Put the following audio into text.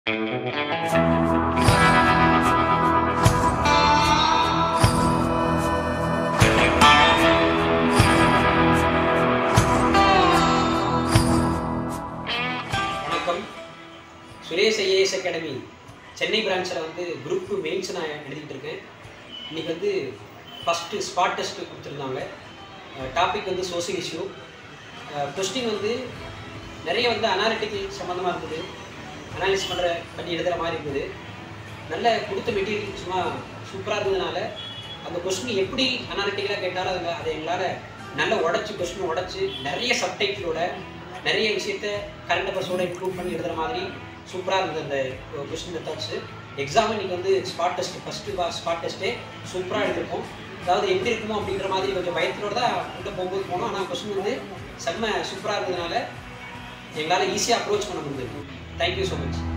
வணக்கம் Suresh IAS academy Chennai பிரான்ச்சில் வந்து குரூப் டூ மெயின்ஸ் நான் எழுதிட்டு இருக்கேன் இன்னைக்கு வந்து ஃபஸ்ட்டு ஸ்பாட் டெஸ்ட் கொடுத்துருந்தாங்க டாபிக் வந்து சோசியல் இஷ்யூ கொஸ்டின் வந்து நிறைய வந்து அனாலிட்டிக்கல் சம்மந்தமாக இருந்தது அனாலிஸ் பண்ணுற பண்ணி எழுதுகிற மாதிரி இருந்தது நல்ல கொடுத்த மெட்டீரியல் சும்மா சூப்பராக இருந்ததுனால அந்த கொஸ்டின் எப்படி அனாலிட்டிக்கலாக கேட்டாலும் அதில் அதை எங்களால் நல்லா உடச்சி கொஸ்டின் உடச்சி நிறைய சப்டைட்டிலோட நிறைய விஷயத்த கரண்ட் அஃபேர்ஸோட இம்ப்ரூவ் பண்ணி எழுதுகிற மாதிரி சூப்பராக இருந்தது அந்த கொஸ்டின் மெத்தட்ஸு எக்ஸாம் இன்னைக்கு வந்து ஸ்பாட் டெஸ்ட் ஃபஸ்ட்டு ஸ்பாட் டெஸ்ட்டே சூப்பராக எழுதிருக்கோம் அதாவது எப்படி இருக்குமோ அப்படின்ற மாதிரி கொஞ்சம் பயத்தோட தான் உள்ளே போகும்போது போனோம் ஆனால் கொஸ்டின் வந்து செம்ம சூப்பராக இருந்ததுனால எங்களால் ஈஸியாக அப்ரோச் பண்ண முடிஞ்சது தேங்க்யூ ஸோ மச்